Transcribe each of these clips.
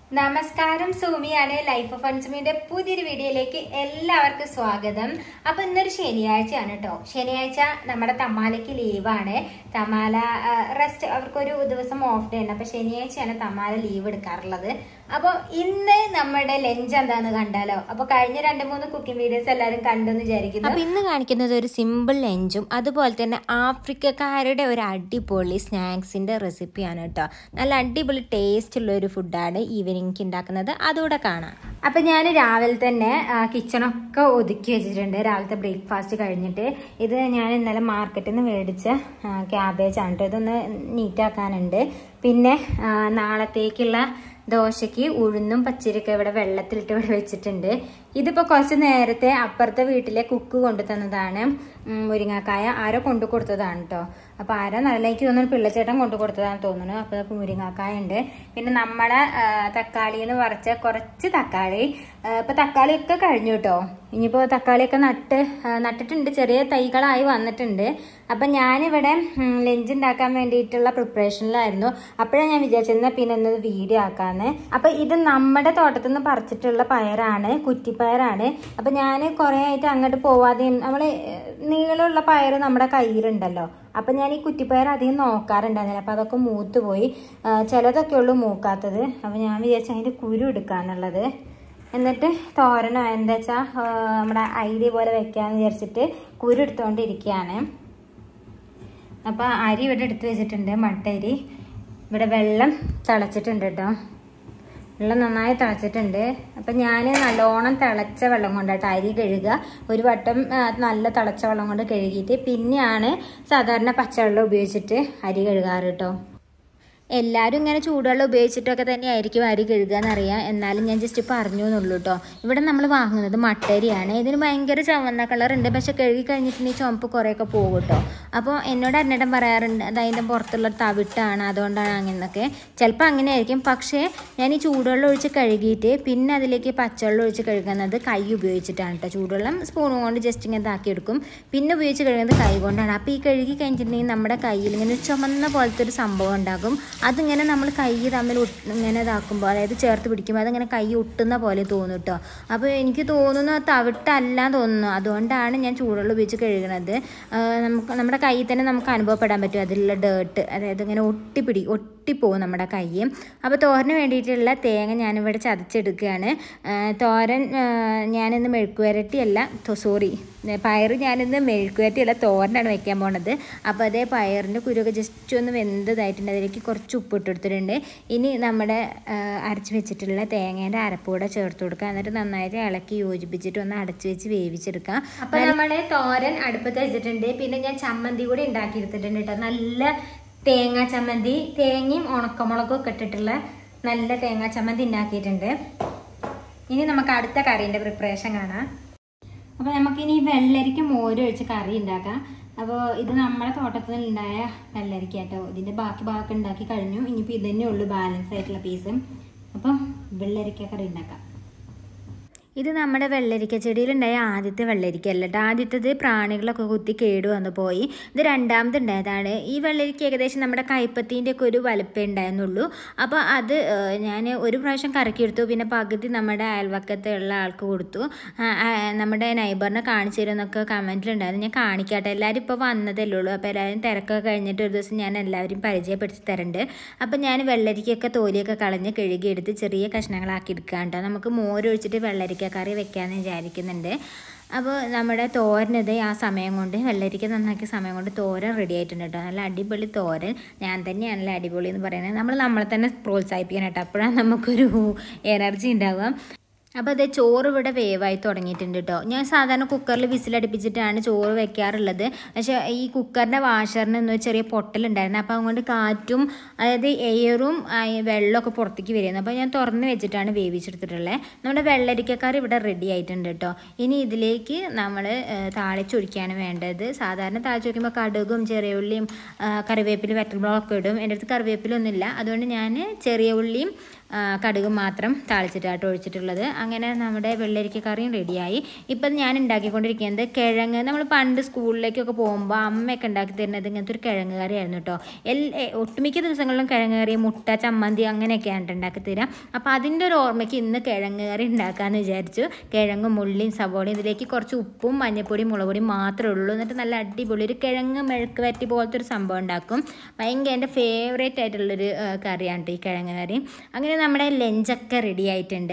നമസ്കാരം സൂമിയാണ് life of ഫൺസുമിന്റെ പുതിയൊരു വീഡിയോയിലേക്ക് എല്ലാവർക്കും സ്വാഗതം അപ്പൊ ഇന്നൊരു ശനിയാഴ്ചയാണ് കേട്ടോ ശനിയാഴ്ച നമ്മുടെ തമാലയ്ക്ക് ലീവാണ് തമാല റെസ്റ്റ് അവർക്കൊരു ദിവസം ഓഫ് ഡേ ഉണ്ട് അപ്പൊ ശനിയാഴ്ചയാണ് തമാല ലീവ് എടുക്കാറുള്ളത് അപ്പൊ ഇന്ന് നമ്മുടെ ലഞ്ച് എന്താന്ന് കണ്ടാലോ അപ്പൊ കഴിഞ്ഞ രണ്ട് മൂന്ന് കുക്കിംഗ് വീഡിയോസ് എല്ലാവരും കണ്ടെന്ന് വിചാരിക്കുന്നു അപ്പൊ ഇന്ന് കാണിക്കുന്നത് ഒരു സിമ്പിൾ ലഞ്ചും അതുപോലെ തന്നെ ആഫ്രിക്കക്കാരുടെ ഒരു അടിപൊളി സ്നാക്സിന്റെ റെസിപ്പിയാണ് കേട്ടോ നല്ല അടിപൊളി ടേസ്റ്റ് ഉള്ള ഒരു ഫുഡാണ് ഈവനിങ് ഉണ്ടാക്കുന്നത് അതുകൂടെ കാണാം അപ്പൊ ഞാൻ രാവിലെ തന്നെ കിച്ചണൊക്കെ ഒതുക്കി വെച്ചിട്ടുണ്ട് രാവിലത്തെ ബ്രേക്ക്ഫാസ്റ്റ് കഴിഞ്ഞിട്ട് ഇത് ഞാൻ ഇന്നലെ മാർക്കറ്റിൽ നിന്ന് മേടിച്ച ക്യാബേജ് ആണ് കേട്ടോ ഇതൊന്ന് നീറ്റാക്കാനുണ്ട് പിന്നെ ആ, നാളത്തേക്കുള്ള ദോശയ്ക്ക് ഉഴുന്നും പച്ചരിയൊക്കെ ഇവിടെ വെള്ളത്തിലിട്ട് ഇവിടെ വെച്ചിട്ടുണ്ട് ഇതിപ്പോൾ കുറച്ച് നേരത്തെ അപ്പുറത്തെ വീട്ടിലെ കുക്ക് കൊണ്ടു തന്നതാണ് ഉം, മുരിങ്ങാക്കായ ആരോ കൊണ്ടു കൊടുത്തതാണ് കേട്ടോ അപ്പോൾ ആരോ നല്ല എനിക്ക് തോന്നുന്നു പിള്ളച്ചേട്ടൻ കൊണ്ടു കൊടുത്തതാണെന്ന് തോന്നുന്നു അപ്പോൾ ഇപ്പോൾ മുരിങ്ങാക്കായ ഉണ്ട് പിന്നെ നമ്മുടെ തക്കാളി എന്ന് പറിച്ച കുറച്ച് തക്കാളി ഇപ്പോൾ തക്കാളിയൊക്കെ കഴിഞ്ഞു കേട്ടോ ഇനിയിപ്പോൾ തക്കാളിയൊക്കെ നട്ട് ആ, നട്ടിട്ടുണ്ട് ചെറിയ തൈകളായി വന്നിട്ടുണ്ട് അപ്പം ഞാനിവിടെ ലഞ്ച് ഉണ്ടാക്കാൻ വേണ്ടിയിട്ടുള്ള പ്രിപ്പറേഷനിലായിരുന്നു അപ്പോഴാണ് ഞാൻ വിചാരിച്ചിരുന്നത് പിന്നെ എന്നത് വീഡിയോ ആക്കാന്ന് അപ്പം ഇത് നമ്മുടെ തോട്ടത്തിൽ നിന്ന് പറിച്ചിട്ടുള്ള പയറാണ് കുറ്റിപ്പയറാണ് അപ്പം ഞാൻ കുറേ ആയിട്ട് അങ്ങോട്ട് പോവാതെ നമ്മൾ നീളമുള്ള പയർ നമ്മുടെ കയ്യിലുണ്ടല്ലോ അപ്പം ഞാൻ ഈ കുറ്റിപ്പയർ അധികം നോക്കാറുണ്ടായിരുന്നില്ല അപ്പം അതൊക്കെ മൂത്ത് പോയി ആ, ചിലതൊക്കെ ഉള്ളൂ മൂക്കാത്തത് അപ്പം ഞാൻ വിചാരിച്ചു അതിൻ്റെ കുരു എടുക്കാന്നുള്ളത് എന്നിട്ട് തോരനോ എന്താ വെച്ചാൽ നമ്മുടെ ഐഡിയ പോലെ വെക്കാന്ന് വിചാരിച്ചിട്ട് കുരു എടുത്തുകൊണ്ടിരിക്കുകയാണ് അപ്പോൾ അരി ഇവിടെ എടുത്ത് വെച്ചിട്ടുണ്ട് മട്ടരി ഇവിടെ വെള്ളം തിളച്ചിട്ടുണ്ട് കേട്ടോ വെള്ളം നന്നായി തിളച്ചിട്ടുണ്ട് അപ്പം ഞാൻ നല്ലോണം തിളച്ച വെള്ളം കൊണ്ടായിട്ട് അരി കഴുകുക ഒരു വട്ടം ആ, നല്ല തിളച്ച വെള്ളം കൊണ്ട് കഴുകിയിട്ട് പിന്നെയാണ് സാധാരണ പച്ചവെള്ളം ഉപയോഗിച്ചിട്ട് അരി കഴുകാറ് കേട്ടോ എല്ലാവരും ഇങ്ങനെ ചൂടുവെള്ളം ഉപയോഗിച്ചിട്ടൊക്കെ തന്നെ ആയിരിക്കും അരി കഴുകാന്നറിയാം എന്നാലും ഞാൻ ജസ്റ്റ് പറഞ്ഞു എന്നുള്ളൂ കേട്ടോ ഇവിടെ നമ്മൾ വാങ്ങുന്നത് മട്ടരിയാണ് ഇതിന് ഭയങ്കര ചുവന്ന കളർ ഉണ്ട് പക്ഷെ കഴുകി കഴിഞ്ഞിട്ടുണ്ടെങ്കിൽ ചുവപ്പ് കുറേയൊക്കെ പോകും കേട്ടോ അപ്പോൾ എന്നോട് അന്നേരം പറയാറുണ്ട് അത് അതിൻ്റെ പുറത്തുള്ള തവിട്ടാണ് അതുകൊണ്ടാണ് അങ്ങനെയൊക്കെ ചിലപ്പോൾ അങ്ങനെ ആയിരിക്കും പക്ഷേ ഞാൻ ഈ ചൂടുവെള്ളം ഒഴിച്ച് കഴുകിയിട്ട് പിന്നെ അതിലേക്ക് പച്ചവെള്ളം ഒഴിച്ച് കഴുകുന്നത് കൈ ഉപയോഗിച്ചിട്ടാണ് കേട്ടോ ചൂടുവെള്ളം സ്പൂണും കൊണ്ട് ജസ്റ്റ് ഇങ്ങനെ ഇതാക്കിയെടുക്കും പിന്നെ ഉപയോഗിച്ച് കഴുകുന്നത് കൈ കൊണ്ടാണ് അപ്പോൾ ഈ കഴുകി കഴിഞ്ഞിട്ടുണ്ടെങ്കിൽ നമ്മുടെ കയ്യിൽ ഇങ്ങനെ ഒരു ചുമന്ന പോലത്തെ ഒരു സംഭവം ഉണ്ടാകും അതിങ്ങനെ നമ്മൾ കൈ തമ്മിൽ ഒട്ട് ഇങ്ങനെ ഇതാക്കുമ്പോൾ അതായത് ചേർത്ത് പിടിക്കുമ്പോൾ അതിങ്ങനെ കൈ ഒട്ടുന്ന പോലെ തോന്നും കേട്ടോ അപ്പോൾ എനിക്ക് തോന്നുന്നു അത് തവിട്ടല്ല തോന്നുന്നു അതുകൊണ്ടാണ് ഞാൻ ചൂടുവെള്ളം ഉപയോഗിച്ച് കഴുകണത് ആ, നമുക്ക് നമ്മുടെ കയ്യിൽ തന്നെ നമുക്ക് അനുഭവപ്പെടാൻ പറ്റും അതിലുള്ള ഡേർട്ട് അതായത് ഇങ്ങനെ ഒട്ടിപ്പിടി ഒട്ടിപ്പോവും നമ്മുടെ കൈ അപ്പോൾ തോരന് വേണ്ടിയിട്ടുള്ള തേങ്ങ ഞാനിവിടെ ചതച്ചെടുക്കുകയാണ് ആ, തോരൻ ആ, ഞാനിന്ന് മെഴുക്കുവരട്ടിയല്ല സോറി പയർ ഞാനിന്ന് മെഴുക്കുവരട്ടിയല്ല തോരനാണ് വെക്കാൻ പോണത് അപ്പോൾ അതേ പയറിൻ്റെ കുരുവൊക്കെ ജസ്റ്റ് ഒന്ന് വെന്തതായിട്ടുണ്ട് അതിലേക്ക് കുറച്ച് ഉപ്പ് ഇട്ടെടുത്തിട്ടുണ്ട് ഇനി നമ്മുടെ ആ, അരച്ച് വെച്ചിട്ടുള്ള തേങ്ങേൻ്റെ അരപ്പ് കൂടെ ചേർത്ത് കൊടുക്കുക എന്നിട്ട് നന്നായിട്ട് ഇളക്കി യോജിപ്പിച്ചിട്ട് ഒന്ന് അടച്ച് വെച്ച് വേവിച്ചെടുക്കാം അപ്പൊ നമ്മള് തോരൻ അടുപ്പത്ത് വെച്ചിട്ടുണ്ട് പിന്നെ ഞാൻ ചമ്മന്തി കൂടി ഉണ്ടാക്കിയെടുത്തിട്ടുണ്ട് കേട്ടോ നല്ല തേങ്ങാ ചമ്മന്തി തേങ്ങയും ഉണക്കമുളകും ഒക്കെ ഇട്ടിട്ടുള്ള നല്ല തേങ്ങാ ചമ്മന്തി ഉണ്ടാക്കിയിട്ടുണ്ട് ഇനി നമുക്ക് അടുത്ത കറീൻ്റെ പ്രിപ്പറേഷൻ കാണാം അപ്പോൾ നമുക്കിനി വെള്ളരിക്ക മോര് ഒഴിച്ച് കറി ഉണ്ടാക്കാം അപ്പോൾ ഇത് നമ്മുടെ തോട്ടത്തിൽ ഉണ്ടായ വെള്ളരിക്ക കേട്ടോ ഇതിൻ്റെ ബാക്കി ഭാഗമൊക്കെ ഉണ്ടാക്കി കഴിഞ്ഞു ഇനിയിപ്പോൾ ഇത് തന്നെ ഉള്ളൂ ബാലൻസ് ആയിട്ടുള്ള പീസ് അപ്പം വെള്ളരിക്ക കറി ഉണ്ടാക്കാം ഇത് നമ്മുടെ വെള്ളരിക്ക ചെടിയിലുണ്ടായ ആദ്യത്തെ വെള്ളരിക്ക അല്ല കേട്ടോ ആദ്യത്തേത് പ്രാണികളൊക്കെ കുത്തി കേടു വന്നു പോയി ഇത് രണ്ടാമത് ഉണ്ടായതാണ് ഈ വെള്ളരിക്ക ഏകദേശം നമ്മുടെ കൈപ്പത്തീൻ്റെ ഒക്കെ ഒരു വലുപ്പേ ഉണ്ടായിരുന്നുള്ളൂ അപ്പോൾ അത് ഞാൻ ഒരു പ്രാവശ്യം കറക്കിയെടുത്തു പിന്നെ പകുതി നമ്മുടെ അയൽവക്കത്തെ ഉള്ള ആൾക്ക് കൊടുത്തു ആ, ആ, നമ്മുടെ നൈബറിനെ കാണിച്ചു തരുമെന്നൊക്കെ കമൻറ്റിലുണ്ടായിരുന്നു ഞാൻ കാണിക്കാട്ടെ എല്ലാവരും ഇപ്പോൾ വന്നതല്ലേ ഉള്ളൂ അപ്പോൾ എല്ലാവരും തിരക്കൊക്കെ കഴിഞ്ഞിട്ട് ഒരു ദിവസം ഞാൻ എല്ലാവരും പരിചയപ്പെടുത്തി തരുന്നുണ്ട് അപ്പോൾ ഞാൻ വെള്ളരിക്കയൊക്കെ തോലിയൊക്കെ കളഞ്ഞ് കഴുകിയെടുത്ത് ചെറിയ കഷ്ണങ്ങളാക്കി എടുക്കാം കേട്ടോ നമുക്ക് മോരൊഴിച്ചിട്ട് വെള്ളരിക്ക കറി വെക്കാമെന്ന് വിചാരിക്കുന്നുണ്ട് അപ്പോൾ നമ്മുടെ തോരനത് ആ സമയം കൊണ്ട് വെള്ളരിക്ക നന്നാക്കിയ സമയം കൊണ്ട് തോരൻ റെഡി ആയിട്ടുണ്ട് കേട്ടോ നല്ല അടിപൊളി തോരൻ ഞാൻ തന്നെയാണല്ലോ അടിപൊളി എന്ന് പറയുന്നത് നമ്മൾ നമ്മളെ തന്നെ പ്രോത്സാഹിപ്പിക്കണം കേട്ടോ അപ്പോഴാണ് നമുക്കൊരു എനർജി ഉണ്ടാവുക അപ്പോൾ അതേ ചോറ് ഇവിടെ വേവായി തുടങ്ങിയിട്ടുണ്ട് കേട്ടോ ഞാൻ സാധാരണ കുക്കറിൽ വിസിലടുപ്പിച്ചിട്ടാണ് ചോറ് വെക്കാറുള്ളത് പക്ഷേ ഈ കുക്കറിൻ്റെ വാഷറിന് ഒന്ന് ചെറിയ പൊട്ടലുണ്ടായിരുന്നു അപ്പോൾ അതുകൊണ്ട് കാറ്റും അതായത് എയറും ആ, ഈ വെള്ളമൊക്കെ പുറത്തേക്ക് വരുന്നു അപ്പോൾ ഞാൻ തുറന്ന് വെച്ചിട്ടാണ് വേവിച്ചെടുത്തിട്ടുള്ളത് നമ്മുടെ വെള്ളരിക്കക്കറി ഇവിടെ റെഡി ആയിട്ടുണ്ട് കേട്ടോ ഇനി ഇതിലേക്ക് നമ്മൾ താളിച്ചൊഴിക്കുകയാണ് വേണ്ടത് സാധാരണ താളിച്ചൊഴിക്കുമ്പോൾ കടുകും ചെറിയ ഉള്ളിയും ആ, കറിവേപ്പില വെറ്റൽമുളകൊക്കെ ഇടും എൻ്റെ അടുത്ത് കറിവേപ്പിലൊന്നുമില്ല അതുകൊണ്ട് ഞാൻ ചെറിയ ഉള്ളിയും ആ, കടുക് മാത്രം താളിച്ചിട്ടായിട്ട് ഒഴിച്ചിട്ടുള്ളത് അങ്ങനെ നമ്മുടെ വെള്ളരിക്ക കറിയും റെഡിയായി ഇപ്പം ഞാൻ ഉണ്ടാക്കിക്കൊണ്ടിരിക്കുന്നത് കിഴങ്ങ് നമ്മൾ പണ്ട് സ്കൂളിലേക്കൊക്കെ പോകുമ്പോൾ അമ്മയൊക്കെ ഉണ്ടാക്കി തരുന്നത് ഇങ്ങനത്തെ ഒരു കിഴങ്ങ് കറിയായിരുന്നു കേട്ടോ എൽ എ- ഒട്ടുമിക്ക ദിവസങ്ങളിലും കിഴങ്ങ് കറി മുട്ട ചമ്മന്തി അങ്ങനെയൊക്കെയാണ് ട്ടോ ഉണ്ടാക്കി തരാം അപ്പോൾ അതിൻ്റെ ഒരു ഓർമ്മയ്ക്ക് ഇന്ന് കിഴങ്ങ് കറി ഉണ്ടാക്കാമെന്ന് വിചാരിച്ചു കിഴങ്ങും ഉള്ളിയും സവോളയും ഇതിലേക്ക് കുറച്ച് ഉപ്പും മഞ്ഞൾപ്പൊടിയും മുളക് പൊടിയും മാത്രമേ ഉള്ളൂ എന്നിട്ട് നല്ല അടിപൊളി ഒരു കിഴങ്ങ് മെഴുക്ക് വരട്ടി പോലത്തെ ഒരു സംഭവം ഉണ്ടാക്കും ഭയങ്കര എൻ്റെ ഫേവറേറ്റ് ആയിട്ടുള്ളൊരു ആ, കറിയാണ് ട്ടോ ഈ കിഴങ്ങ് കറി അങ്ങനെ നമ്മുടെ ലഞ്ചൊക്കെ റെഡി ആയിട്ടുണ്ട്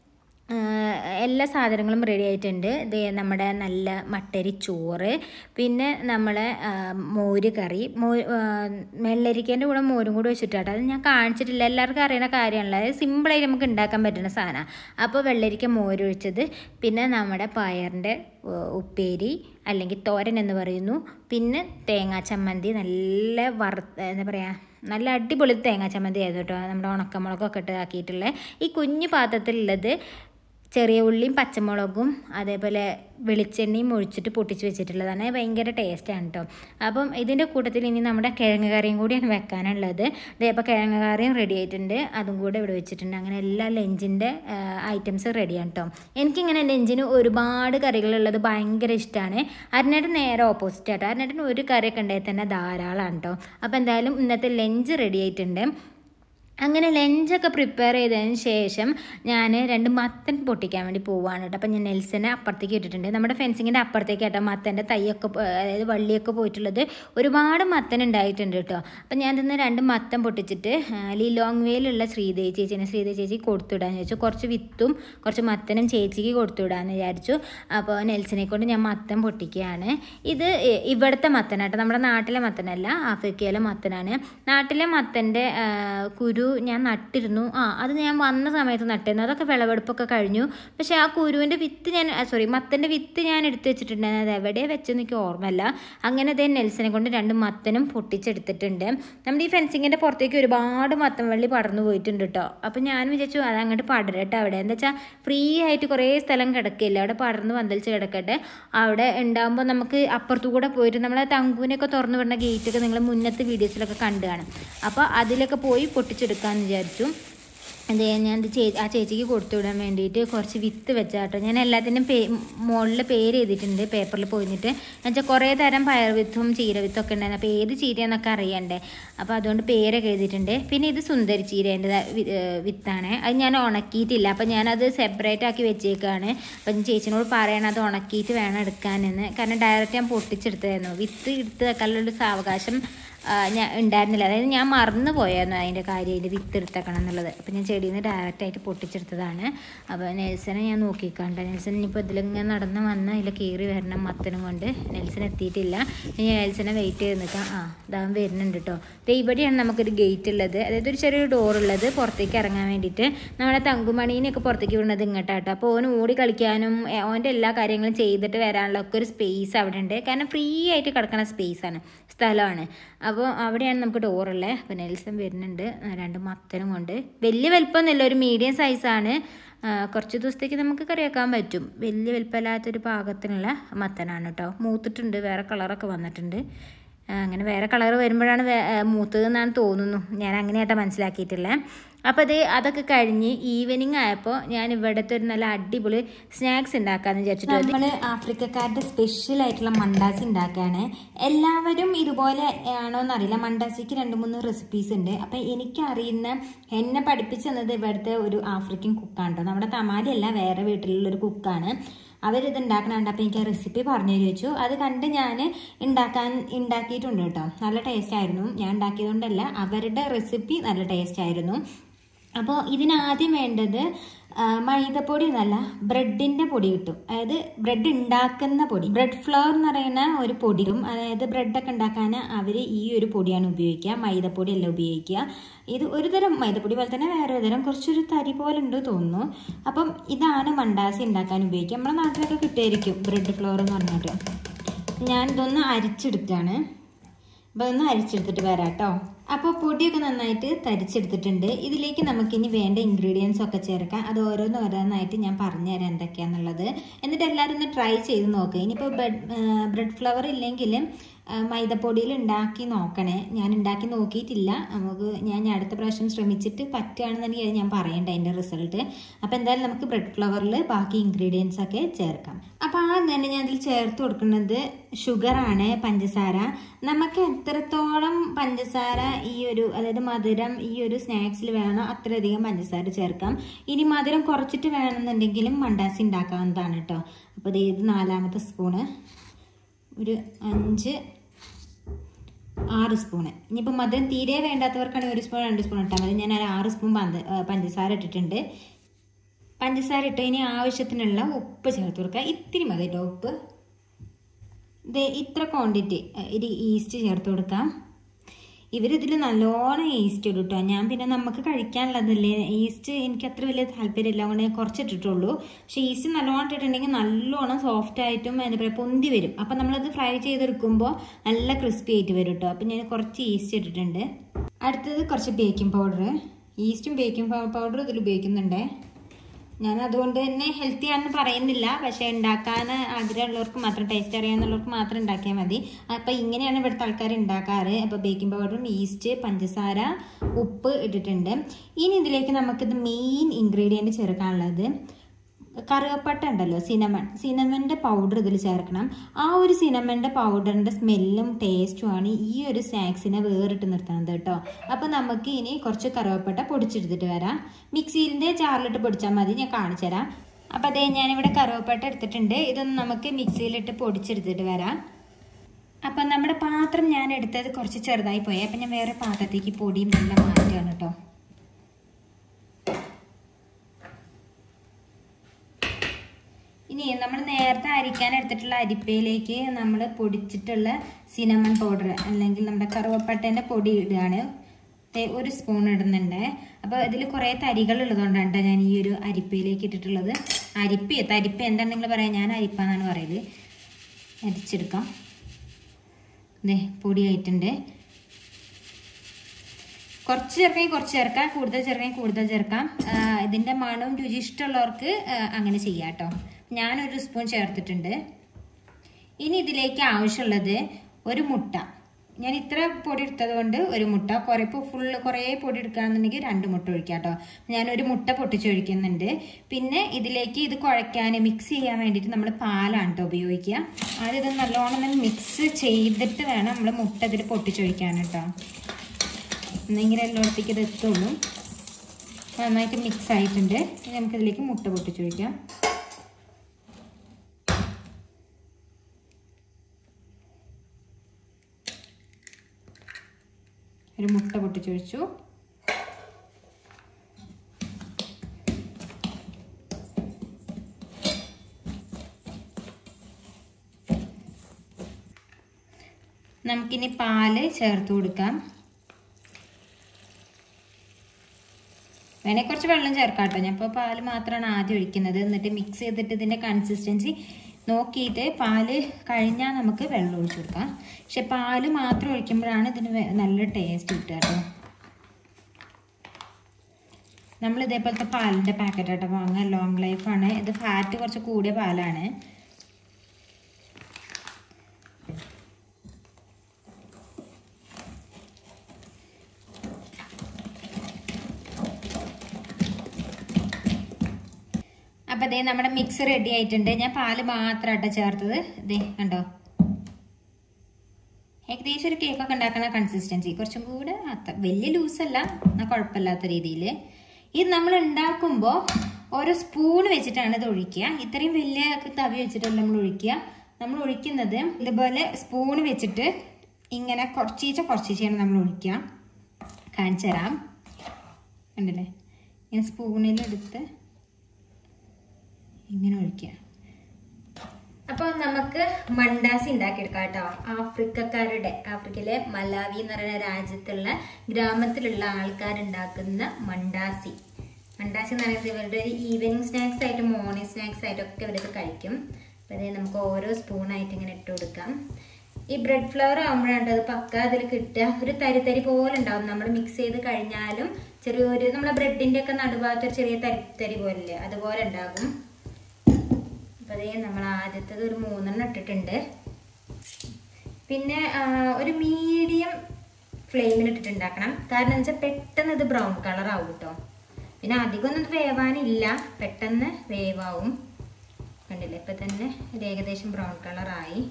ആ, എല്ലാ സാധനങ്ങളും റെഡി ആയിട്ടുണ്ട് ഇത് നമ്മുടെ നല്ല മട്ടരി ചോറ് പിന്നെ നമ്മളെ ആ, മോര് കറി മോ വെള്ളരിക്കേൻ്റെ കൂടെ മോരും കൂടി വെച്ചിട്ടാട്ടോ അത് ഞാൻ കാണിച്ചിട്ടില്ല എല്ലാവർക്കും അറിയുന്ന കാര്യമാണല്ലോ അതായത് സിമ്പിളായിട്ട് നമുക്ക് ഉണ്ടാക്കാൻ പറ്റുന്ന സാധനമാണ് അപ്പോൾ വെള്ളരിക്ക മോരൊഴിച്ചത് പിന്നെ നമ്മുടെ പയറിൻ്റെ ഏഹ്, ഉപ്പേരി അല്ലെങ്കിൽ തോരൻ എന്ന് പറയുന്നു പിന്നെ തേങ്ങാ ചമ്മന്തി നല്ല വറുത്ത എന്താ പറയുക നല്ല അടിപൊളി തേങ്ങാ ചമ്മന്തി ആയിരുന്നു കേട്ടോ നമ്മുടെ ഉണക്കമുളകൊക്കെ ഇട്ട് ആക്കിയിട്ടുള്ള ഈ കുഞ്ഞു പാത്രത്തിലുള്ളത് ചെറിയ ഉള്ളിയും പച്ചമുളകും അതേപോലെ വെളിച്ചെണ്ണയും ഒഴിച്ചിട്ട് പൊട്ടിച്ച് വെച്ചിട്ടുള്ളതാണ് ഭയങ്കര ടേസ്റ്റാണ് കേട്ടോ അപ്പം ഇതിൻ്റെ കൂട്ടത്തിൽ ഇനി നമ്മുടെ കിഴങ്ങ് കറിയും കൂടിയാണ് വെക്കാനുള്ളത് ഇതേ അപ്പോൾ കിഴങ്ങ് കറിയും റെഡി ആയിട്ടുണ്ട് അതും കൂടെ ഇവിടെ വെച്ചിട്ടുണ്ട് അങ്ങനെ എല്ലാ ലഞ്ചിൻ്റെ ഐറ്റംസ് റെഡിയാണ് കേട്ടോ എനിക്കിങ്ങനെ ലഞ്ചിന് ഒരുപാട് കറികളുള്ളത് ഭയങ്കര ഇഷ്ടമാണ് അരിനേട്ടൻ നേരെ ഓപ്പോസിറ്റ് ആട്ടോ അരിനേട്ടൻ ഒരു കറിയൊക്കെ ഉണ്ടായി തന്നെ ധാരാളമാണ് കേട്ടോ അപ്പോൾ എന്തായാലും ഇന്നത്തെ ലഞ്ച് റെഡി ആയിട്ടുണ്ട് അങ്ങനെ ലഞ്ചൊക്കെ പ്രിപ്പയർ ചെയ്തതിന് ശേഷം ഞാൻ രണ്ട് മത്തൻ പൊട്ടിക്കാൻ വേണ്ടി പോവുകയാണ് കേട്ടോ അപ്പം ഞാൻ നെൽസനെ അപ്പുറത്തേക്ക് ഇട്ടിട്ടുണ്ട് നമ്മുടെ ഫെൻസിങ്ങിൻ്റെ അപ്പുറത്തേക്ക് കേട്ടോ മത്തൻ്റെ തൈയൊക്കെ പോ- അതായത് വള്ളിയൊക്കെ പോയിട്ടുള്ളത് ഒരുപാട് മത്തൻ ഉണ്ടായിട്ടുണ്ട് കേട്ടോ അപ്പം ഞാൻ ഇന്ന് രണ്ട് മത്തൻ പൊട്ടിച്ചിട്ട് ആ, ലിലോങ് വേയിലുള്ള ശ്രീദേവി ചേച്ചീനെ ശ്രീദേവി ചേച്ചി കൊടുത്തുവിടാന്ന് ചോദിച്ചു കുറച്ച് വിത്തും കുറച്ച് മത്തനും ചേച്ചിക്ക് കൊടുത്തുവിടാന്ന് വിചാരിച്ചു അപ്പോൾ നെൽസിനെ കൊണ്ട് ഞാൻ മത്തൻ പൊട്ടിക്കുകയാണ് ഇത് ഇ- ഇവിടുത്തെ മത്തനാട്ടോ നമ്മുടെ നാട്ടിലെ മത്തനല്ല ആഫ്രിക്കയിലെ മത്തനാണ് നാട്ടിലെ മത്തൻ്റെ ആ, കുരു ഞാൻ നട്ടിരുന്നു ആ അത് ഞാൻ വന്ന സമയത്ത് നട്ടിരുന്നു അതൊക്കെ വിളവെടുപ്പൊക്കെ കഴിഞ്ഞു പക്ഷേ ആ കുരുവിൻ്റെ വിത്ത് ഞാൻ സോറി മത്തൻ്റെ വിത്ത് ഞാൻ എടുത്ത് വെച്ചിട്ടുണ്ടായിരുന്നു അത് എവിടെ വെച്ചെന്ന് എനിക്ക് ഓർമ്മയില്ല അങ്ങനെ അതേ നെൽസനെ കൊണ്ട് രണ്ട് മത്തനും പൊട്ടിച്ചെടുത്തിട്ടുണ്ട് നമ്മുടെ ഈ ഫെൻസിങ്ങിൻ്റെ പുറത്തേക്ക് ഒരുപാട് മത്തൻ വള്ളി പടർന്നു പോയിട്ടുണ്ട് കേട്ടോ അപ്പോൾ ഞാൻ വിചാരിച്ചു അത് അങ്ങോട്ട് പടരട്ടെ അവിടെ എന്താ വെച്ചാൽ ഫ്രീ ആയിട്ട് കുറേ സ്ഥലം കിടക്കില്ല അവിടെ പടർന്ന് പന്തലിച്ച് കിടക്കട്ടെ അവിടെ ഉണ്ടാകുമ്പോൾ നമുക്ക് അപ്പുറത്തു കൂടെ പോയിട്ട് നമ്മളെ തങ്കൂനൊക്കെ തുറന്നു വിടുന്ന ഗേറ്റൊക്കെ നിങ്ങൾ മുന്നത്തെ വീഡിയോസിലൊക്കെ കണ്ടു കാണും അപ്പോൾ അതിലൊക്കെ പോയി പൊട്ടിച്ചെടുക്കാമെന്ന് വിചാരിച്ചു അതെ ഞാൻ ഇത് ചേ ആ ചേച്ചിക്ക് കൊടുത്തു വിടാൻ വേണ്ടിയിട്ട് കുറച്ച് വിത്ത് വെച്ചാട്ടോ ഞാൻ എല്ലാത്തിനും പേ മുകളിൽ പേര് എഴുതിയിട്ടുണ്ട് പേപ്പറിൽ പോയിട്ട് എന്നുവെച്ചാൽ കുറേ തരം പയർ വിത്തും ചീര വിത്തും ഒക്കെ ഉണ്ടായിരുന്നു അപ്പോൾ ഏത് ചീരയെന്നൊക്കെ അറിയണ്ടേ അപ്പോൾ അതുകൊണ്ട് പേരൊക്കെ എഴുതിയിട്ടുണ്ട് പിന്നെ ഇത് സുന്ദരി ചീരേൻ്റെ വിത്താണ് അത് ഞാൻ ഉണക്കിയിട്ടില്ല അപ്പോൾ ഞാനത് സെപ്പറേറ്റ് ആക്കി വെച്ചേക്കാണ് അപ്പം ഞാൻ ചേച്ചിനോട് പറയണം അത് ഉണക്കിയിട്ട് വേണം എടുക്കാനെന്ന് കാരണം ഡയറക്റ്റ് ഞാൻ പൊട്ടിച്ചെടുത്തായിരുന്നു വിത്ത് എടുത്ത് വെക്കാനുള്ളൊരു സാവകാശം ആ, ഞാൻ ഉണ്ടായിരുന്നില്ല അതായത് ഞാൻ മറന്നു പോയായിരുന്നു അതിൻ്റെ കാര്യം അതിൻ്റെ വിത്ത് എടുത്തേക്കണം എന്നുള്ളത് അപ്പം ഞാൻ ചെടിയിൽ നിന്ന് ഡയറക്റ്റായിട്ട് പൊട്ടിച്ചെടുത്തതാണ് അപ്പോൾ നെൽസനെ ഞാൻ നോക്കിക്കണ്ട നെൽസൺ ഇനിയിപ്പോൾ ഇതിലിങ്ങനെ നടന്ന് വന്ന് അതിൽ കയറി വരണം മത്തനും കൊണ്ട് നെൽസൺ എത്തിയിട്ടില്ല ഇനി ഞാൻ നെൽസനെ വെയിറ്റ് ചെയ്ത് നിൽക്കാം ആ ഇതാവൻ വരുന്നുണ്ട് കേട്ടോ ദേ ഇവിടെയാണ് നമുക്കൊരു ഗേറ്റ് ഉള്ളത് അതായത് ഒരു ചെറിയൊരു ഡോർ ഉള്ളത് പുറത്തേക്ക് ഇറങ്ങാൻ വേണ്ടിയിട്ട് നമ്മുടെ തങ്കുമണീനെയൊക്കെ പുറത്തേക്ക് വിടുന്നത് ഇങ്ങോട്ടാട്ടോ അപ്പോൾ ഓന് ഓടി കളിക്കാനും ഏ, ഓൻ്റെ എല്ലാ കാര്യങ്ങളും ചെയ്തിട്ട് വരാനുള്ള ഒക്കെ ഒരു സ്പേസ് അവിടെ ഉണ്ട് കാരണം ഫ്രീ ആയിട്ട് കിടക്കുന്ന സ്പേസാണ് സ്ഥലമാണ് അപ്പോൾ അവിടെയാണ് നമുക്ക് ഡോറുള്ളത് അപ്പോൾ നെൽസൺ വരുന്നുണ്ട് ആ, രണ്ട് മത്തനും കൊണ്ട് വലിയ വലിപ്പമൊന്നുമില്ല ഒരു മീഡിയം സൈസാണ് കുറച്ച് ദിവസത്തേക്ക് നമുക്ക് കറിയാക്കാൻ പറ്റും വലിയ വലിപ്പമില്ലാത്തൊരു പാകത്തിനുള്ള മത്തനാണ് കേട്ടോ മൂത്തിട്ടുണ്ട് വേറെ കളറൊക്കെ വന്നിട്ടുണ്ട് ആ, അങ്ങനെ വേറെ കളർ വരുമ്പോഴാണ് വേ- ആ, മൂത്തതെന്നാണ് തോന്നുന്നു ഞാൻ അങ്ങനെയായിട്ട് മനസ്സിലാക്കിയിട്ടില്ല അപ്പോൾ അത് അതൊക്കെ കഴിഞ്ഞ് ഈവനിങ് ആയപ്പോൾ ഞാൻ ഇവിടുത്തെ ഒരു നല്ല അടിപൊളി സ്നാക്സ് ഉണ്ടാക്കാമെന്ന് വിചാരിച്ചിട്ട് നമ്മൾ ആഫ്രിക്കക്കാരുടെ സ്പെഷ്യൽ ആയിട്ടുള്ള മണ്ടാസി ഉണ്ടാക്കുകയാണ് എല്ലാവരും ഇതുപോലെ ആണോ എന്നറിയില്ല മണ്ടാസിക്ക് രണ്ട് മൂന്ന് റെസിപ്പീസ് ഉണ്ട് അപ്പം എനിക്കറിയുന്ന എന്നെ പഠിപ്പിച്ചു തന്നത് ഇവിടുത്തെ ഒരു ആഫ്രിക്കൻ കുക്കാണ് കേട്ടോ നമ്മുടെ തമാലിയല്ല വേറെ വീട്ടിലുള്ള ഒരു കുക്കാണ് അവരിത് ഉണ്ടാക്കണുണ്ട് അപ്പം എനിക്ക് ആ റെസിപ്പി പറഞ്ഞു തരുവച്ചു വെച്ചു അത് കണ്ട് ഞാൻ ഉണ്ടാക്കാൻ ഉണ്ടാക്കിയിട്ടുണ്ട് കേട്ടോ നല്ല ടേസ്റ്റ് ആയിരുന്നു ഞാൻ ഉണ്ടാക്കിയതുകൊണ്ടല്ല അവരുടെ റെസിപ്പി നല്ല ടേസ്റ്റ് ആയിരുന്നു അപ്പോൾ ഇതിനാദ്യം വേണ്ടത് ആ, മൈദപ്പൊടി എന്നല്ല ബ്രെഡിൻ്റെ പൊടി കിട്ടും അതായത് ബ്രെഡ് ഉണ്ടാക്കുന്ന പൊടി ബ്രെഡ് ഫ്ലവർ എന്ന് പറയുന്ന ഒരു പൊടിയും അതായത് ബ്രെഡൊക്കെ ഉണ്ടാക്കാൻ അവർ ഈ ഒരു പൊടിയാണ് ഉപയോഗിക്കുക മൈദപ്പൊടി അല്ല ഉപയോഗിക്കുക ഇത് ഒരു തരം മൈദപ്പൊടി പോലെ തന്നെ വേറെ ഒരു തരം കുറച്ചൊരു തരി പോലെ ഉണ്ട് തോന്നുന്നു അപ്പം ഇതാണ് മണ്ടാസി ഉണ്ടാക്കാൻ ഉപയോഗിക്കുക നമ്മുടെ നാട്ടിലൊക്കെ കിട്ടുമായിരിക്കും ബ്രെഡ് ഫ്ലവർ എന്ന് പറഞ്ഞിട്ട് ഞാൻ ഇതൊന്ന് അരിച്ചെടുക്കുകയാണ് അപ്പോൾ ഒന്ന് അരിച്ചെടുത്തിട്ട് വരാം കേട്ടോ അപ്പോൾ പൊടിയൊക്കെ നന്നായിട്ട് തരിച്ചെടുത്തിട്ടുണ്ട് ഇതിലേക്ക് നമുക്കിനി വേണ്ട ഇൻഗ്രീഡിയൻസ് ഒക്കെ ചേർക്കാം അത് ഓരോന്ന് ഓരോന്നായിട്ട് ഞാൻ പറഞ്ഞുതരാം എന്തൊക്കെയാണെന്നുള്ളത് എന്നിട്ട് എല്ലാവരും ഒന്ന് ട്രൈ ചെയ്ത് നോക്കുക ഇനിയിപ്പോൾ ബ്രെഡ് ബ്രെഡ് ഫ്ലവർ ഇല്ലെങ്കിൽ ആ, മൈദപ്പൊടിയിൽ ഉണ്ടാക്കി നോക്കണേ ഞാൻ ഉണ്ടാക്കി നോക്കിയിട്ടില്ല നമുക്ക് ഞാൻ ഇനി അടുത്ത പ്രാവശ്യം ശ്രമിച്ചിട്ട് പറ്റുകയാണെന്നുണ്ടെങ്കിൽ അത് ഞാൻ പറയണ്ട അതിൻ്റെ റിസൾട്ട് അപ്പോൾ എന്തായാലും നമുക്ക് ബ്രെഡ് ഫ്ലവറിൽ ബാക്കി ഇൻഗ്രീഡിയൻസ് ഒക്കെ ചേർക്കാം അപ്പോൾ ആദ്യം തന്നെ ഞാൻ അതിൽ ചേർത്ത് കൊടുക്കുന്നത് ഷുഗറാണ് പഞ്ചസാര നമുക്ക് എത്രത്തോളം പഞ്ചസാര ഈ ഒരു അതായത് മധുരം ഈ ഒരു സ്നാക്സിൽ വേണോ അത്രയധികം പഞ്ചസാര ചേർക്കാം ഇനി മധുരം കുറച്ചിട്ട് വേണമെന്നുണ്ടെങ്കിലും മണ്ടാസി ഉണ്ടാക്കാവുന്നതാണ് കേട്ടോ അപ്പോൾ ഇത് നാലാമത്തെ സ്പൂണ് ഒരു അഞ്ച് ആറ് സ്പൂണ് ഇനിയിപ്പോൾ മധുരം തീരെ വേണ്ടാത്തവർക്കാണെങ്കിൽ ഒരു സ്പൂൺ രണ്ട് സ്പൂൺ ഇട്ടാൽ മതി ഞാൻ ഒരു ആറ് സ്പൂൺ പന്ത- ആ, പഞ്ചസാര ഇട്ടിട്ടുണ്ട് പഞ്ചസാര ഇട്ട് ഇനി ആവശ്യത്തിനുള്ള ഉപ്പ് ചേർത്ത് കൊടുക്കുക ഇത്തിരി മതി കേട്ടോ ഉപ്പ് ഇത് ഇത്ര ക്വാണ്ടിറ്റി ഇത് ഈസ്റ്റ് ചേർത്ത് കൊടുക്കാം ഇവരിതിൽ നല്ലോണം ഈസ്റ്റ് ഇടും കേട്ടോ ഞാൻ പിന്നെ നമുക്ക് കഴിക്കാനുള്ളതല്ലേ ഈസ്റ്റ് എനിക്ക് അത്ര വലിയ താല്പര്യമില്ല അതുകൊണ്ട് ഞാൻ കുറച്ചിട്ടിട്ടുള്ളൂ പക്ഷേ ഈസ്റ്റ് നല്ലോണം ഇട്ടിട്ടുണ്ടെങ്കിൽ നല്ലോണം സോഫ്റ്റ് ആയിട്ടും എന്താ പറയുക പൊന്തി വരും അപ്പം നമ്മളത് ഫ്രൈ ചെയ്തെടുക്കുമ്പോൾ നല്ല ക്രിസ്പി ആയിട്ട് വരും കേട്ടോ അപ്പം ഞാൻ കുറച്ച് ഈസ്റ്റ് ഇട്ടിട്ടുണ്ട് അടുത്തത് കുറച്ച് ബേക്കിംഗ് പൗഡർ ഈസ്റ്റും ബേക്കിംഗ് പൗഡർ ഇതിൽ ഉപയോഗിക്കുന്നുണ്ട് ഞാൻ അതുകൊണ്ട് തന്നെ ഹെൽത്തി ആണെന്ന് പറയുന്നില്ല പക്ഷേ ഉണ്ടാക്കാൻ ആഗ്രഹമുള്ളവർക്ക് മാത്രം ടേസ്റ്റ് അറിയാവുന്നവർക്ക് മാത്രം ഉണ്ടാക്കിയാൽ മതി അപ്പോൾ ഇങ്ങനെയാണ് ഇവിടുത്തെ ആൾക്കാർ ഉണ്ടാക്കാറ് അപ്പോൾ ബേക്കിംഗ് പൗഡറും ഈസ്റ്റ് പഞ്ചസാര ഉപ്പ് ഇട്ടിട്ടുണ്ട് ഇനി ഇതിലേക്ക് നമുക്കിത് മെയിൻ ഇൻഗ്രീഡിയൻറ്റ് ചേർക്കാനുള്ളത് കറുവപ്പട്ട ഉണ്ടല്ലോ സിനമൺ സിനമൻ്റെ പൗഡർ ഇതിൽ ചേർക്കണം ആ ഒരു സിനമൻ്റെ പൗഡറിൻ്റെ സ്മെല്ലും ടേസ്റ്റുമാണ് ഈ ഒരു സ്നാക്സിനെ വേറിട്ട് നിർത്തുന്നത് കേട്ടോ അപ്പോൾ നമുക്ക് ഇനി കുറച്ച് കറുവപ്പട്ട പൊടിച്ചെടുത്തിട്ട് വരാം മിക്സിയിൻ്റെ ജാറിലിട്ട് പൊടിച്ചാൽ മതി ഞാൻ കാണിച്ചു തരാം അപ്പോൾ അതേ ഞാനിവിടെ കറുവപ്പട്ട എടുത്തിട്ടുണ്ട് ഇതൊന്ന് നമുക്ക് മിക്സിയിലിട്ട് പൊടിച്ചെടുത്തിട്ട് വരാം അപ്പം നമ്മുടെ പാത്രം ഞാൻ എടുത്തത് കുറച്ച് ചെറുതായി പോയി അപ്പം ഞാൻ വേറെ പാത്രത്തേക്ക് പൊടിയും എല്ലാം മാറ്റുകയാണ് കേട്ടോ ഇനി നമ്മൾ നേരത്തെ അരിക്കാൻ എടുത്തിട്ടുള്ള അരിപ്പയിലേക്ക് നമ്മൾ പൊടിച്ചിട്ടുള്ള സിനമൺ പൗഡർ അല്ലെങ്കിൽ നമ്മുടെ കറുവപ്പട്ടേൻ്റെ പൊടി ഇടുകയാണ് ദേ ഒരു സ്പൂൺ ഇടുന്നുണ്ട് അപ്പോൾ ഇതിൽ കുറേ തരികൾ ഉള്ളതുകൊണ്ടാണ് ട്ടോ ഞാൻ ഈ ഒരു അരിപ്പയിലേക്ക് ഇട്ടിട്ടുള്ളത് അരിപ്പ തരിപ്പ എന്താണ് നിങ്ങൾ പറയാം ഞാൻ അരിപ്പ എന്നാണ് പറയല് അരിച്ചെടുക്കാം ദേ പൊടിയായിട്ടുണ്ട് കുറച്ച് ചേർക്കാൻ കുറച്ച് ചേർക്കാം കൂടുതൽ ചേർക്കാൻ കൂടുതൽ ചേർക്കാം ആ, ഇതിന്റെ മണവും രുചി ഇഷ്ടമുള്ളവർക്ക് ആ, അങ്ങനെ ചെയ്യാം കേട്ടോ ഞാനൊരു സ്പൂൺ ചേർത്തിട്ടുണ്ട് ഇനി ഇതിലേക്ക് ആവശ്യമുള്ളത് ഒരു മുട്ട ഞാൻ ഇത്ര പൊടി എടുത്തത് കൊണ്ട് ഒരു മുട്ട കുറേ ഇപ്പോൾ ഫുള്ള് കുറേ പൊടി എടുക്കുകയാണെന്നുണ്ടെങ്കിൽ രണ്ട് മുട്ട ഒഴിക്കാം കേട്ടോ ഞാനൊരു മുട്ട പൊട്ടിച്ചൊഴിക്കുന്നുണ്ട് പിന്നെ ഇതിലേക്ക് ഇത് കുഴയ്ക്കാൻ മിക്സ് ചെയ്യാൻ വേണ്ടിയിട്ട് നമ്മൾ പാലാണ് കേട്ടോ ഉപയോഗിക്കുക ആദ്യം ഇത് നല്ലോണം മിക്സ് ചെയ്തിട്ട് വേണം നമ്മൾ മുട്ട ഇതിൽ പൊട്ടിച്ചൊഴിക്കാൻ കേട്ടോ എന്നെങ്കിൽ എല്ലായിടത്തേക്ക് ഇത് എത്തുള്ളൂ നന്നായിട്ട് മിക്സ് ആയിട്ടുണ്ട് ഇനി നമുക്കിതിലേക്ക് മുട്ട പൊട്ടിച്ചൊഴിക്കാം ഒരു മുട്ട പൊട്ടിച്ചൊഴിച്ചു നമുക്കിനി പാല് ചേർത്ത് കൊടുക്കാം വേണേ കുറച്ച് വെള്ളം ചേർക്കാം കേട്ടോ ഞാൻ ഇപ്പോൾ പാല് മാത്രമാണ് ആദ്യം ഒഴിക്കുന്നത് എന്നിട്ട് മിക്സ് ചെയ്തിട്ട് ഇതിൻ്റെ കൺസിസ്റ്റൻസി നോക്കിയിട്ട് പാല് കഴിഞ്ഞാൽ നമുക്ക് വെള്ളം ഒഴിച്ചു കൊടുക്കാം പക്ഷെ പാല് മാത്രം ഒഴിക്കുമ്പോഴാണ് ഇതിന് വെ- നല്ല ടേസ്റ്റ് കിട്ടുക കേട്ടോ നമ്മൾ ഇതേപോലത്തെ പാലിൻ്റെ പാക്കറ്റ് ആട്ടോ വാങ്ങുക ലോങ് ലൈഫാണ് ഇത് ഫാറ്റ് കുറച്ച് കൂടിയ പാലാണ് അപ്പം അതേ നമ്മുടെ മിക്സ് റെഡി ആയിട്ടുണ്ട് ഞാൻ പാല് മാത്രമാട്ടോ ചേർത്തത് ഇതേ കണ്ടോ ഏകദേശം ഒരു കേക്കൊക്കെ ഉണ്ടാക്കുന്ന കൺസിസ്റ്റൻസി കുറച്ചും കൂടെ അത്ര വലിയ ലൂസല്ല എന്നാൽ കുഴപ്പമില്ലാത്ത രീതിയിൽ ഇത് നമ്മൾ ഉണ്ടാക്കുമ്പോൾ ഓരോ സ്പൂൺ വെച്ചിട്ടാണ് ഇത് ഒഴിക്കുക ഇത്രയും വലിയ തവി വെച്ചിട്ടല്ല നമ്മൾ ഒഴിക്കുക നമ്മൾ ഒഴിക്കുന്നത് ഇതുപോലെ സ്പൂൺ വെച്ചിട്ട് ഇങ്ങനെ കുറച്ചീച്ച കുറച്ചീച്ചയാണ് നമ്മൾ ഒഴിക്കുക കാണിച്ചു തരാം കണ്ടില്ലേ ഇങ്ങനെ സ്പൂണിലെടുത്ത് ഇങ്ങനെ ഒഴിക്കുക അപ്പോൾ നമുക്ക് മണ്ടാസി ഉണ്ടാക്കിയെടുക്കാം കേട്ടോ ആഫ്രിക്കക്കാരുടെ ആഫ്രിക്കയിലെ മലാവി എന്ന് പറയുന്ന രാജ്യത്തുള്ള ഗ്രാമത്തിലുള്ള ആൾക്കാരുണ്ടാക്കുന്ന മണ്ടാസി മണ്ടാസി എന്ന് പറയുന്നത് ഇവരുടെ ഒരു ഈവനിങ് സ്നാക്സ് ആയിട്ട് മോർണിംഗ് സ്നാക്സ് ആയിട്ടൊക്കെ ഇവരത് കഴിക്കും അപ്പോൾ ഇത് നമുക്ക് ഓരോ സ്പൂണായിട്ട് ഇങ്ങനെ ഇട്ട് കൊടുക്കാം ഈ ബ്രെഡ് ഫ്ലവർ ആകുമ്പോഴാണ് അത് പക്ക അതിൽ കിട്ടുക ഒരു തരി തരി പോലെ ഉണ്ടാവും നമ്മൾ മിക്സ് ചെയ്ത് കഴിഞ്ഞാലും ചെറിയൊരു നമ്മളെ ബ്രെഡിൻ്റെ ഒക്കെ നടുഭാഗത്ത് ഒരു ചെറിയ തരി തരി പോലെ അതുപോലെ ഉണ്ടാകും അപ്പോൾ അതേ നമ്മൾ ആദ്യത്തത് ഒരു മൂന്നെണ്ണം ഇട്ടിട്ടുണ്ട് പിന്നെ ആ, ഒരു മീഡിയം ഫ്ലെയിമിൽ ഇട്ടിട്ട് ഉണ്ടാക്കണം കാരണം എന്ന് വെച്ചാൽ പെട്ടെന്ന് ഇത് ബ്രൗൺ കളർ ആവും കേട്ടോ പിന്നെ അധികം ഒന്നും ഇത് വേവാനില്ല പെട്ടെന്ന് വേവാവും കണ്ടില്ലേ ഇപ്പൊ തന്നെ ഇത് ഏകദേശം ബ്രൗൺ കളറായി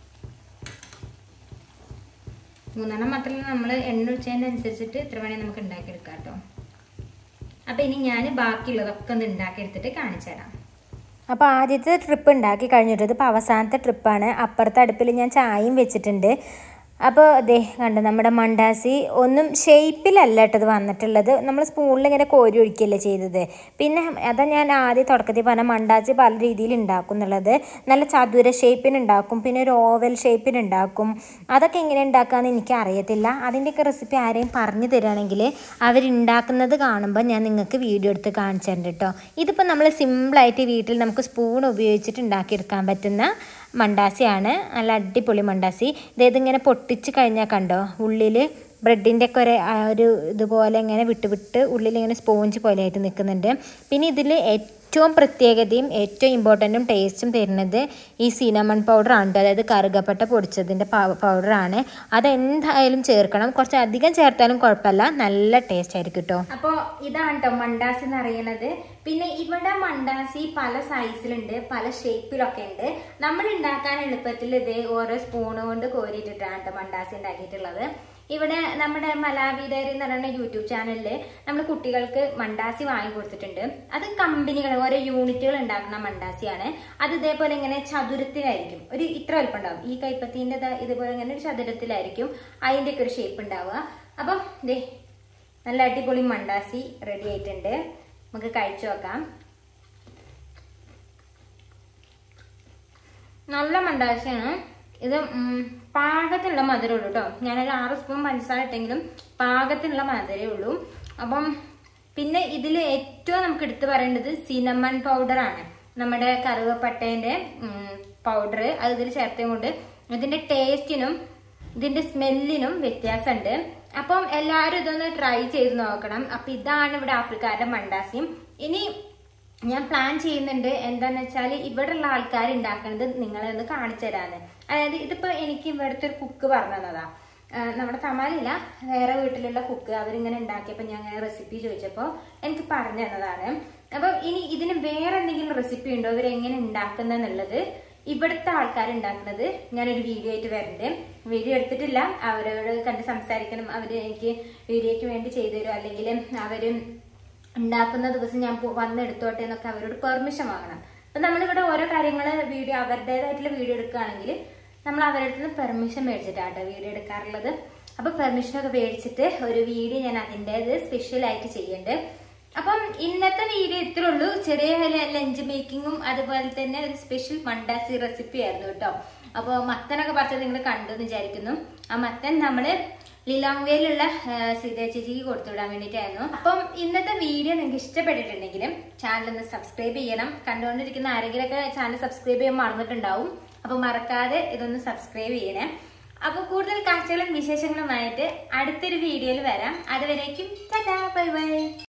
മൂന്നെണ്ണം മാത്രമല്ല നമ്മൾ എണ്ണ ഒഴിച്ചതിനനുസരിച്ചിട്ട് ഇത്ര വേണേൽ നമുക്ക് ഉണ്ടാക്കിയെടുക്കാം കേട്ടോ അപ്പൊ ഇനി ഞാൻ ബാക്കിയുള്ളതൊക്കെ ഒന്ന് ഉണ്ടാക്കിയെടുത്തിട്ട് കാണിച്ചു തരാം അപ്പോൾ ആദ്യത്തെ ട്രിപ്പ് ഉണ്ടാക്കി കഴിഞ്ഞിട്ട് ഇതിപ്പോൾ അവസാനത്തെ ട്രിപ്പാണ് അപ്പുറത്തെ അടുപ്പിൽ ഞാൻ ചായയും വെച്ചിട്ടുണ്ട് അപ്പോൾ ദേ കണ്ടോ നമ്മുടെ മണ്ടാസി ഒന്നും ഷേപ്പിലല്ല കേട്ടോ ഇത് വന്നിട്ടുള്ളത് നമ്മൾ സ്പൂണിൽ ഇങ്ങനെ കോരി ഒഴിക്കുകയല്ലേ ചെയ്തത് പിന്നെ അതാ ഞാൻ ആദ്യം തുടക്കത്തിൽ പറഞ്ഞ മണ്ടാസി പല രീതിയിൽ ഉണ്ടാക്കും എന്നുള്ളത് നല്ല ചതുര ഷേപ്പിന് ഉണ്ടാക്കും പിന്നെ ഒരു ഓവൽ ഷേപ്പിന് ഉണ്ടാക്കും അതൊക്കെ എങ്ങനെ ഉണ്ടാക്കാമെന്ന് എനിക്ക് അറിയത്തില്ല അതിൻ്റെയൊക്കെ റെസിപ്പി ആരെയും പറഞ്ഞു തരികയാണെങ്കിൽ അവരുണ്ടാക്കുന്നത് കാണുമ്പോൾ ഞാൻ നിങ്ങൾക്ക് വീഡിയോ എടുത്ത് കാണിച്ചു തരുന്നുണ്ട് കേട്ടോ ഇതിപ്പോൾ നമ്മൾ സിമ്പിളായിട്ട് വീട്ടിൽ നമുക്ക് സ്പൂൺ ഉപയോഗിച്ചിട്ട് ഉണ്ടാക്കിയെടുക്കാൻ പറ്റുന്ന മണ്ടാസിയാണ് നല്ല അടിപൊളി മണ്ടാസി ഇതിങ്ങനെ പൊട്ടിച്ച് കഴിഞ്ഞാൽ കണ്ടോ ഉള്ളിൽ ബ്രെഡിൻ്റെ ഒക്കെ ഒരു ആ ഒരു ഇതുപോലെ ഇങ്ങനെ വിട്ട് വിട്ട് ഉള്ളിൽ ഇങ്ങനെ സ്പോഞ്ച് പോലെ ആയിട്ട് നിൽക്കുന്നുണ്ട് പിന്നെ ഇതിൽ ഏറ്റവും പ്രത്യേകതയും ഏറ്റവും ഇമ്പോർട്ടൻറ്റും ടേസ്റ്റും തരുന്നത് ഈ സിനമൺ പൗഡർ ആണ് ട്ടോ. അതായത് കറുകപ്പട്ട പൊടിച്ചതിൻ്റെ പൗഡറാണ് അതെന്തായാലും ചേർക്കണം കുറച്ച് അധികം ചേർത്താലും കുഴപ്പമില്ല നല്ല ടേസ്റ്റ് ആയിരിക്കും കേട്ടോ അപ്പോ ഇതാണ് കേട്ടോ മണ്ടാസി എന്ന് അറിയണത് പിന്നെ ഇവിടെ മണ്ടാസി പല സൈസിലുണ്ട് പല ഷേപ്പിലൊക്കെ ഉണ്ട് നമ്മൾ ഉണ്ടാക്കാൻ എളുപ്പത്തിൽ ഇത് ഓരോ സ്പൂണ് കൊണ്ട് കോരിയിട്ടിട്ടാണ് കേട്ടോ മണ്ടാസി ഉണ്ടാക്കിയിട്ടുള്ളത് ഇവിടെ നമ്മുടെ മലാവി ഡയറി എന്ന് പറയുന്ന യൂട്യൂബ് ചാനലില് നമ്മൾ കുട്ടികൾക്ക് മണ്ടാസി വാങ്ങി കൊടുത്തിട്ടുണ്ട് അത് കമ്പനികൾ ഓരോ യൂണിറ്റുകൾ ഉണ്ടാക്കുന്ന മണ്ടാസിയാണ് അത് ഇതേപോലെ ഇങ്ങനെ ചതുരത്തിലായിരിക്കും ഒരു ഇത്ര വലുപ്പം ഉണ്ടാവും ഈ കൈപ്പത്തിന്റെ ദാ ഇതുപോലെ ഇങ്ങനെ ഒരു ചതുരത്തിലായിരിക്കും അതിന്റെ ഒക്കെ ഒരു ഷേപ്പ് ഉണ്ടാവുക അപ്പം ദേ നല്ല അടിപൊളി മണ്ടാസി റെഡി ആയിട്ടുണ്ട് നമുക്ക് കഴിച്ചു നോക്കാം നല്ല മണ്ടാസിയാണ് ഇത് ഉം, പാകത്തിനുള്ള മധുരം ഉള്ളൂ കേട്ടോ ഞാനൊരു ആറ് സ്പൂൺ പഞ്ചസാര ഇട്ടെങ്കിലും പാകത്തിനുള്ള മധുരമേ ഉള്ളൂ അപ്പം പിന്നെ ഇതിൽ ഏറ്റവും നമുക്ക് എടുത്തു പറയേണ്ടത് സിനമൺ പൗഡർ ആണ് നമ്മുടെ കറുവപ്പട്ടേന്റെ പൗഡർ അത് ഇതിൽ ചേർത്തത് കൊണ്ട് ഇതിന്റെ ടേസ്റ്റിനും ഇതിന്റെ സ്മെല്ലിനും വ്യത്യാസമുണ്ട് അപ്പം എല്ലാവരും ഇതൊന്ന് ട്രൈ ചെയ്ത് നോക്കണം അപ്പൊ ഇതാണ് ഇവിടെ ആഫ്രിക്കാരുടെ മണ്ടാസിയും ഇനി ഞാൻ പ്ലാൻ ചെയ്യുന്നുണ്ട് എന്താന്ന് വെച്ചാൽ ഇവിടെ ഉള്ള ആൾക്കാർ ഉണ്ടാക്കുന്നത് നിങ്ങളെ ഒന്ന് കാണിച്ചു തരാന്ന് അതായത് ഇതിപ്പോ എനിക്ക് ഇവിടുത്തെ ഒരു കുക്ക് പറഞ്ഞു തന്നതാ ആ, നമ്മുടെ തമാലില്ല വേറെ വീട്ടിലുള്ള കുക്ക് അവരിങ്ങനെ ഉണ്ടാക്കിയപ്പോൾ ഞാൻ അങ്ങനെ റെസിപ്പി ചോദിച്ചപ്പോൾ എനിക്ക് പറഞ്ഞു തന്നതാണ് അപ്പം ഇനി ഇതിന് വേറെ എന്തെങ്കിലും റെസിപ്പി ഉണ്ടോ ഇവർ എങ്ങനെ ഉണ്ടാക്കുന്നെന്നുള്ളത് ഇവിടുത്തെ ആൾക്കാർ ഉണ്ടാക്കുന്നത് ഞാനൊരു വീഡിയോ ആയിട്ട് വരുന്നുണ്ട് വീഡിയോ എടുത്തിട്ടില്ല അവരോട് കണ്ട് സംസാരിക്കണം അവർ എനിക്ക് വീഡിയോയ്ക്ക് വേണ്ടി ചെയ്തു തരും അല്ലെങ്കിൽ അവര് ഉണ്ടാക്കുന്ന ദിവസം ഞാൻ പോ- വന്ന് എടുത്തോട്ടെ എന്നൊക്കെ അവരോട് പെർമിഷൻ വാങ്ങണം അപ്പൊ നമ്മളിവിടെ ഓരോ കാര്യങ്ങൾ വീഡിയോ അവരുടേതായിട്ടുള്ള വീഡിയോ എടുക്കുകയാണെങ്കിൽ നമ്മൾ അവരുടെ അടുത്ത് നിന്ന് പെർമിഷൻ മേടിച്ചിട്ടാട്ടോ വീഡിയോ എടുക്കാറുള്ളത് അപ്പൊ പെർമിഷൻ ഒക്കെ മേടിച്ചിട്ട് ഒരു വീഡിയോ ഞാൻ അതിൻ്റെത് സ്പെഷ്യൽ ആയിട്ട് ചെയ്യുന്നുണ്ട് അപ്പം ഇന്നത്തെ വീഡിയോ ഇത്രേ ഉള്ളൂ ചെറിയ ലഞ്ച് മേക്കിങ്ങും അതുപോലെ തന്നെ ഒരു സ്പെഷ്യൽ മണ്ടാസി റെസിപ്പി ആയിരുന്നു കേട്ടോ അപ്പോൾ മത്തനൊക്കെ പറിച്ചത് നിങ്ങൾ കണ്ടു എന്ന് വിചാരിക്കുന്നു ആ മത്തൻ നമ്മള് ലിലോങ്വേയിലുള്ള സീത ചേച്ചിക്ക് കൊടുത്തുവിടാൻ വേണ്ടിയിട്ടായിരുന്നു അപ്പം ഇന്നത്തെ വീഡിയോ നിങ്ങൾക്ക് ഇഷ്ടപ്പെട്ടിട്ടുണ്ടെങ്കിലും ചാനൽ ഒന്ന് സബ്സ്ക്രൈബ് ചെയ്യണം കണ്ടുകൊണ്ടിരിക്കുന്ന ആരെങ്കിലൊക്കെ ചാനൽ സബ്സ്ക്രൈബ് ചെയ്യാൻ മറന്നിട്ടുണ്ടാവും അപ്പൊ മറക്കാതെ ഇതൊന്ന് സബ്സ്ക്രൈബ് ചെയ്യണേ അപ്പൊ കൂടുതൽ കാഴ്ചകളും വിശേഷങ്ങളുമായിട്ട് അടുത്തൊരു വീഡിയോയിൽ വരാം അതുവരേക്കും ബൈ ബൈ